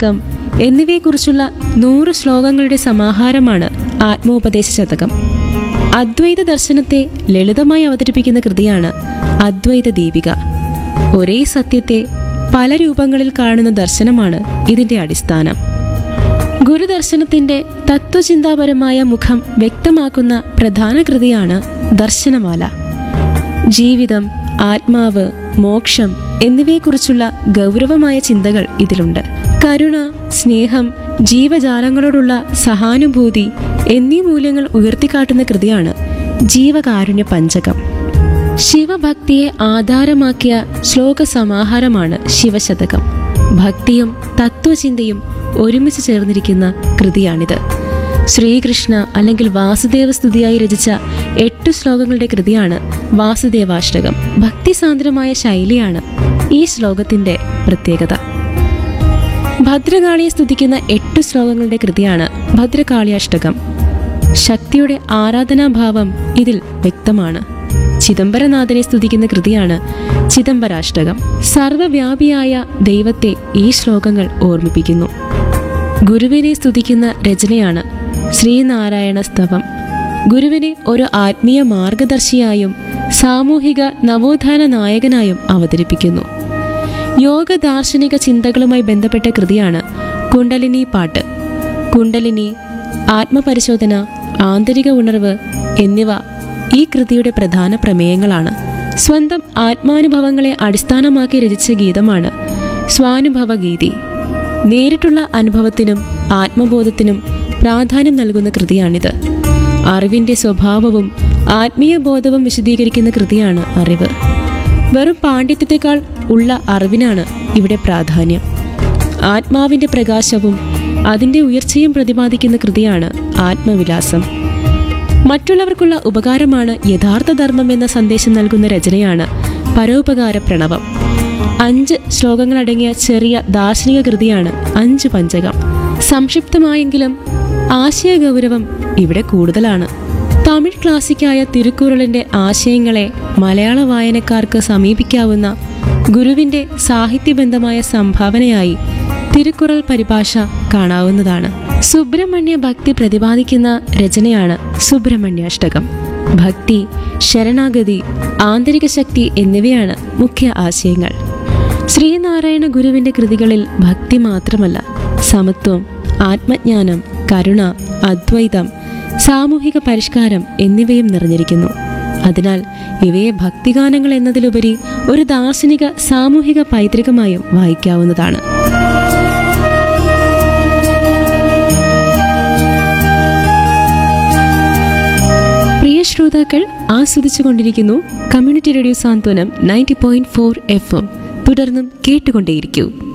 മാർഗം എന്നിവയെക്കുറിച്ചുള്ള നൂറ് ശ്ലോകങ്ങളുടെ സമാഹാരമാണ് ആത്മോപദേശ ശതകം അദ്വൈത ദർശനത്തെ ലളിതമായി അവതരിപ്പിക്കുന്ന കൃതിയാണ് അദ്വൈത ദീപിക ഒരേ സത്യത്തെ പല രൂപങ്ങളിൽ കാണുന്ന ദർശനമാണ് ഇതിന്റെ അടിസ്ഥാനം ഗുരുദർശനത്തിന്റെ തത്വചിന്താപരമായ മുഖം വ്യക്തമാക്കുന്ന പ്രധാന കൃതിയാണ് ദർശനമാല ജീവിതം ആത്മാവ് മോക്ഷം എന്നിവയെക്കുറിച്ചുള്ള ഗൗരവമായ ചിന്തകൾ ഇതിലുണ്ട് കരുണ സ്നേഹം ജീവജാലങ്ങളോടുള്ള സഹാനുഭൂതി എന്നീ മൂല്യങ്ങൾ ഉയർത്തിക്കാട്ടുന്ന കൃതിയാണ് ജീവകാരുണ്യ പഞ്ചകം ശിവഭക്തിയെ ആധാരമാക്കിയ ശ്ലോക സമാഹാരമാണ് ശിവശതകം ഭക്തിയും തത്വചിന്തയും ഒരുമിച്ച് ചേർന്നിരിക്കുന്ന കൃതിയാണിത് ശ്രീകൃഷ്ണ അല്ലെങ്കിൽ വാസുദേവ സ്തുതിയായി രചിച്ച എട്ട് ശ്ലോകങ്ങളുടെ കൃതിയാണ് വാസുദേവാഷ്ടകം ഭക്തിസാന്ദ്രമായ ശൈലിയാണ് ഈ ശ്ലോകത്തിന്റെ പ്രത്യേകത ഭദ്രകാളിയെ സ്തുതിക്കുന്ന എട്ട് ശ്ലോകങ്ങളുടെ കൃതിയാണ് ഭദ്രകാളിയാഷ്ടകം ശക്തിയുടെ ആരാധനാഭാവം ഇതിൽ വ്യക്തമാണ് ചിദംബരനാഥനെ സ്തുതിക്കുന്ന കൃതിയാണ് ചിദംബരാഷ്ടകം സർവവ്യാപിയായ ദൈവത്തെ ഈ ശ്ലോകങ്ങൾ ഓർമ്മിപ്പിക്കുന്നു ഗുരുവിനെ സ്തുതിക്കുന്ന രചനയാണ് ശ്രീനാരായണ സ്തവം ഗുരുവിനെ ഒരു ആത്മീയ മാർഗദർശിയായും സാമൂഹിക നവോത്ഥാന നായകനായും അവതരിപ്പിക്കുന്നു യോഗ ദാർശനിക ചിന്തകളുമായി ബന്ധപ്പെട്ട കൃതിയാണ് കുണ്ടലിനി പാട്ട് കുണ്ടലിനി ആത്മപരിശോധന ആന്തരിക ഉണർവ് എന്നിവ ഈ കൃതിയുടെ പ്രധാന പ്രമേയങ്ങളാണ് സ്വന്തം ആത്മാനുഭവങ്ങളെ അടിസ്ഥാനമാക്കി രചിച്ച ഗീതമാണ് സ്വാനുഭവ ഗീതി നേരിട്ടുള്ള അനുഭവത്തിനും ആത്മബോധത്തിനും പ്രാധാന്യം നൽകുന്ന കൃതിയാണിത് അറിവിന്റെ സ്വഭാവവും ആത്മീയ ബോധവും വിശദീകരിക്കുന്ന കൃതിയാണ് അറിവ് വെറും പാണ്ഡിത്യത്തെക്കാൾ ഉള്ള അറിവിനാണ് ഇവിടെ പ്രാധാന്യം ആത്മാവിന്റെ പ്രകാശവും അതിന്റെ ഉയർച്ചയും പ്രതിപാദിക്കുന്ന കൃതിയാണ് ആത്മവിലാസം മറ്റുള്ളവർക്കുള്ള ഉപകാരമാണ് യഥാർത്ഥ ധർമ്മം എന്ന സന്ദേശം നൽകുന്ന രചനയാണ് പരോപകാര പ്രണവം അഞ്ച് ശ്ലോകങ്ങളടങ്ങിയ ചെറിയ ദാർശനിക കൃതിയാണ് അഞ്ച് പഞ്ചകം സംക്ഷിപ്തമായെങ്കിലും ആശയഗൗരവം ഇവിടെ കൂടുതലാണ് തമിഴ് ക്ലാസിക്കായ തിരുക്കുറളിന്റെ ആശയങ്ങളെ മലയാള വായനക്കാർക്ക് സമീപിക്കാവുന്ന ഗുരുവിന്റെ സാഹിത്യബന്ധമായ സംഭാവനയായി തിരുക്കുറൾ പരിഭാഷ കാണാവുന്നതാണ് സുബ്രഹ്മണ്യ ഭക്തി പ്രതിപാദിക്കുന്ന രചനയാണ് സുബ്രഹ്മണ്യാഷ്ടകം ഭക്തി ശരണാഗതി ആന്തരിക ശക്തി എന്നിവയാണ് മുഖ്യ ആശയങ്ങൾ ശ്രീനാരായണ ഗുരുവിന്റെ കൃതികളിൽ ഭക്തി മാത്രമല്ല സമത്വം ആത്മജ്ഞാനം കരുണ അദ്വൈതം സാമൂഹിക പരിഷ്കാരം എന്നിവയും നിറഞ്ഞിരിക്കുന്നു അതിനാൽ ഇവയെ ഭക്തിഗാനങ്ങൾ എന്നതിലുപരി ഒരു ദാർശനിക സാമൂഹിക പൈതൃകമായും വായിക്കാവുന്നതാണ് പ്രിയ ശ്രോതാക്കൾ ആസ്വദിച്ചുകൊണ്ടിരിക്കുന്നു community radio Santhwanam ninety point four F M തുടർന്നും കേട്ടുകൊണ്ടേയിരിക്കൂ